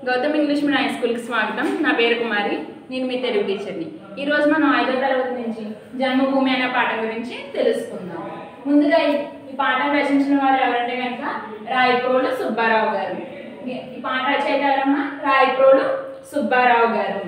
Gautam English medium high స్కూల్కి స్వాగతం నా పేరు కుమారి నేను మీ తెలుగు టీచర్ని ఈరోజు మనం ఐదో తరగతి నుంచి జన్మభూమి అనే పాఠం గురించి తెలుసుకుందాం ముందుగా ఈ- ఈ పాఠం రచించిన వారు ఎవరంటే కనుక రాయప్రోలు సుబ్బారావు గారు ఈ- ఈ పాట రచయిత ఎవరమ్మా రాయప్రోలు సుబ్బారావు గారు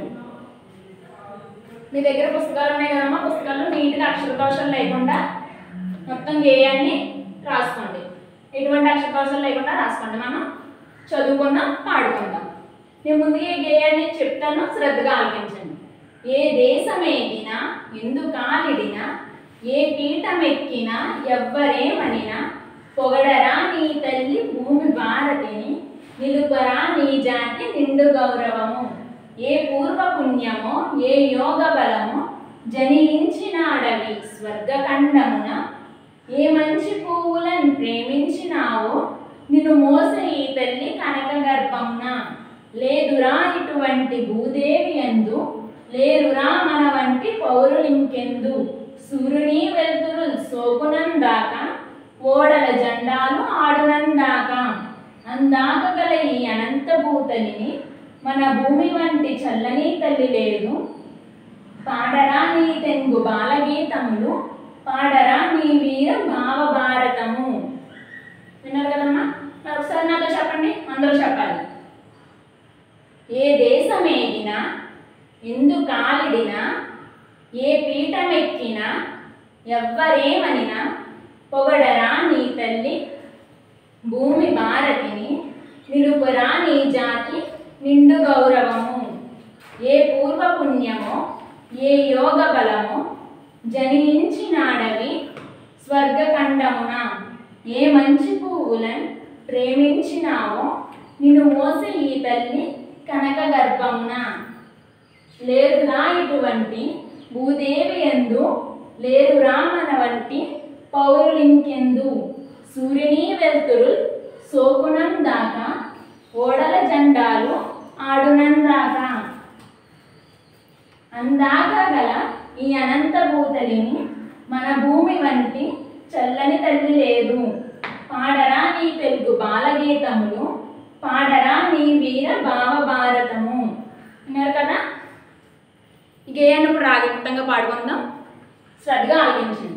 మీ దగ్గర పుస్తకాలు ఉన్నాయి కదమ్మా పుస్తకాలు నీట్గా అక్షర దోషం లేకుండా మొత్తం గేయాన్ని రాసుకోండి ఎటువంటి అక్షర దోషాలు లేకుండా రాసుకోండి మనం చదువుకుందాం పాడుకుందాం నేను ముందుగా ఈ గేయాన్ని చెప్తాను శ్రద్ధగా ఆలకించండి ఏ దేశమేగినా ఎందుకాలిడినా ఏ పీఠమెక్కినా ఎవ్వరేమనినా పొగడరా నీ తల్లి భూమి భారతిని నిలుపరా నీ జాతి నిండు గౌరవము ఏ పూర్వ పుణ్యమో ఏ యోగ బలమో జనించినాడవి స్వర్గఖండమున ఏ మంచి పువ్వులను ప్రేమించినావో నిన్ను మోస ఈ తల్లి కనక గర్భంన లేదురా ఇటువంటి భూదేవి ఎందు లేరురా మన వంటి పౌరులింకెందు సూర్యుని వెలుతురు సోకునందాక ఓడల జెండాలు ఆడునందాక అందాక గల ఈ అనంత భూతలిని మన భూమి వంటి చల్లని తల్లి లేదు పాడరా నీ తెంగు బాలగీతములు పాడరా నీ వీర భావ భారతము విన్నారు కదమ్మా మరి ఒకసారి నాతో చెప్పండి అందరూ చెప్పాలి ఏ దేశమేగినా ఎందు కాలిడినా ఏ పీఠమెక్కినా ఎవ్వరేమనినా పొగడరా నీ తల్లి భూమి భారతిని నిలుపురా నీ జాతి నిండు గౌరవము ఏ పూర్వ పుణ్యమో ఏ యోగ బలమో జనించినాడవి స్వర్గఖండమున ఏ మంచి పువ్వులను ప్రేమించినావో నిన్ను మోసే ఈ తల్లి కనక గర్భమున లేరురా ఇటువంటి భూదేవి ఎందు లేరురా మన వంటి పౌరులింకెందు సూర్యుని వెలుతురు సోకునం దాకా ఓడల జెండాలు ఆడునందాకా అందాక గల ఈ అనంత భూతలిని మన భూమి వంటి చల్లని తల్లి లేదు పాడరా నీ తెలుగు బాలగీతములు పాడరా నీ వీర భావ భారతము విన్నారు కదా ఈ గేయాన్ని ఇప్పుడు రాగయుక్తంగా పాడుకుందాం శ్రద్ధగా ఆలకించండి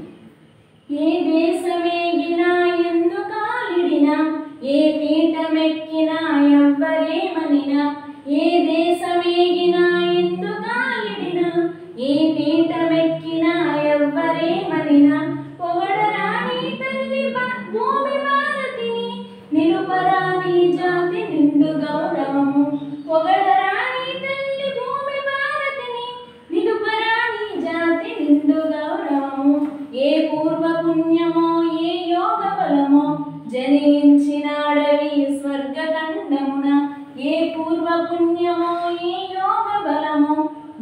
ఏ దేశమేగినా ఎందుకాలిడినా ఏ పీఠమెక్కినా ఎవ్వరేమనినా ఏ దేశమేగినా ఎందుకాలిడినా ఏ పీఠమెక్కినా ఎవ్వరేమనినా పొగడరా నీ తల్లి భా- భూమి భారతిని నిలుపరా నీ జాతి నిండు గౌరవము పొగడరా నీ తల్లి భూమి భారతిని నిలుపరా నీ జాతి నిండు గౌరవము ఏ పూర్వ పుణ్యమో ఏ యోగ బలమో జనించినాడవి స్వర్గఖండమున ఏ పూర్వ పుణ్యమో ఏ యోగ బలమో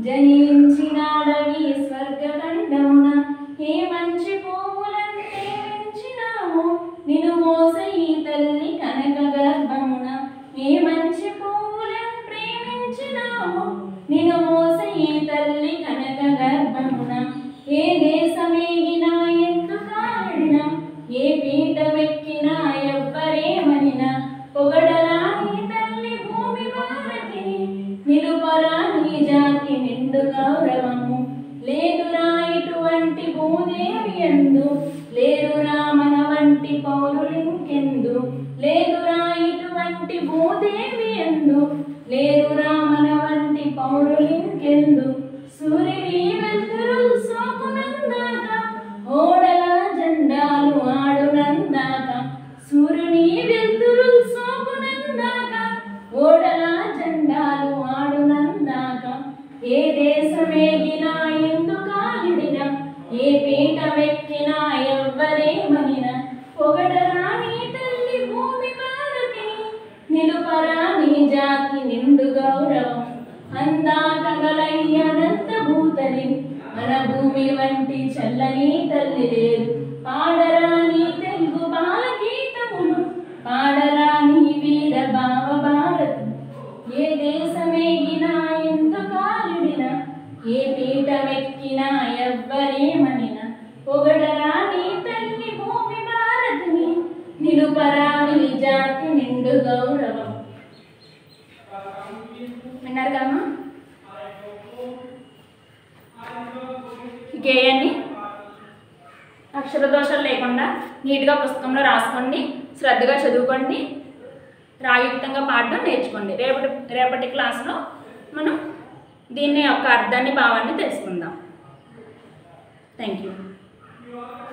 జనించినాడవి స్వర్గఖండమున ఏ మంచి పువ్వులను ప్రేమించినావు నిన్ను మోస ఈ తల్లి కనక గర్భమున ఏ మంచి పువ్వులను ప్రేమించినావు నిన్ను మోస ఈ తల్లి కనక గర్భమున ఏ దేశమేగినా ఎందుకాడినా ఏ పీఠమెక్కినా ఎవ్వరేమనినా పొగడరా నీ తల్లి భూమి భారతిని నిలుపరా నీ జాతి నిండు గౌరవము లేదురా ఇటువంటి భూదేవి ఎందు లేరురా మన వంటి పౌరులింకెందు లేదురా ఇటువంటి భూదేవి ఎందు లేరురా మన వంటి పౌరులింకెందు సూర్యుని వెలుతురు సోకునందాక ఓడల జెండాలు ఆడునందాక సూర్యుని వెలుతురు సోకునందాక ఓడల జెండాలు ఆడునందాక ఏ దేశమేగినా ఎందుకాలిడినా ఏ పీఠమెక్కినా ఎవ్వరేమనినా పొగడరా నీ తల్లి భూమి భారతిని నిలుపరా నీ జాతి నిండు గౌరవం అందాక గలయ్య అనంత భూతలి మన భూమి వంటి చల్లని తల్లి లేదు పాడరా నీ తెలుగు బాలగీతములు పాడరా నీ వీర భావ భారత్ ఏ దేశమేగినా ఎందుకాలిడినా ఏ పీఠమెక్కినా ఎవ్వరేమనినా పొగడరా నీ తల్లి భూమి భారతిని నిలుపరా నీ జాతి నిండు గౌరవం విన్నారు కదమ్మా ఈ గేయాన్ని అక్షర దోషాలు లేకుండా నీట్గా పుస్తకంలో రాసుకోండి శ్రద్ధగా చదువుకోండి రాయుక్తంగా పాడడం నేర్చుకోండి రేపటి రేపటి క్లాస్లో మనం దీన్ని యొక్క అర్థాన్ని భావాన్ని తెలుసుకుందాం థ్యాంక్ యూ